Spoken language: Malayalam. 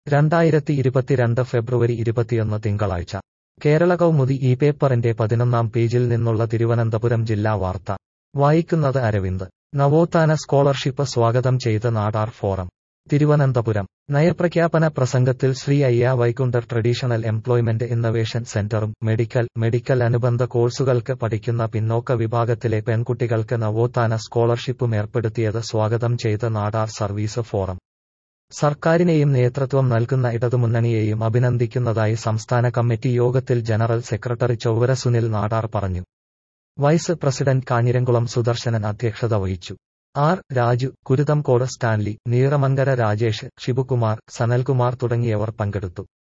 രണ്ടായിരത്തി ഇരുപത്തിരണ്ട് ഫെബ്രുവരി ഇരുപത്തിയൊന്ന് തിങ്കളാഴ്ച കേരള കൗമുദി ഈ പേപ്പറിന്റെ പതിനൊന്നാം പേജിൽ നിന്നുള്ള തിരുവനന്തപുരം ജില്ലാ വാർത്ത വായിക്കുന്നത് അരവിന്ദ് നവോത്ഥാന സ്കോളർഷിപ്പ് സ്വാഗതം ചെയ്ത് നാടാർ ഫോറം തിരുവനന്തപുരം നയപ്രഖ്യാപന പ്രസംഗത്തിൽ Shri Ayya Vaikundar traditional employment innovation സെന്ററും മെഡിക്കൽ മെഡിക്കൽ അനുബന്ധ കോഴ്സുകൾക്ക് പഠിക്കുന്ന പിന്നോക്ക വിഭാഗത്തിലെ പെൺകുട്ടികൾക്ക് നവോത്ഥാന സ്കോളർഷിപ്പും ഏർപ്പെടുത്തിയത് സ്വാഗതം ചെയ്ത് നാടാർ സർവീസ് ഫോറം സർക്കാരിനെയും നേതൃത്വം നൽകുന്ന ഇടതുമുന്നണിയെയും അഭിനന്ദിക്കുന്നതായി സംസ്ഥാന കമ്മിറ്റി യോഗത്തിൽ ജനറൽ സെക്രട്ടറി ചൊവ്വര സുനിൽ നാടാർ പറഞ്ഞു വൈസ് പ്രസിഡന്റ് കാഞ്ഞിരംകുളം സുദർശനൻ അധ്യക്ഷത വഹിച്ചു ആർ രാജു കുരുതംകോട് സ്റ്റാൻലി നീറമങ്കര രാജേഷ് ഷിബുകുമാർ സനൽകുമാർ തുടങ്ങിയവർ പങ്കെടുത്തു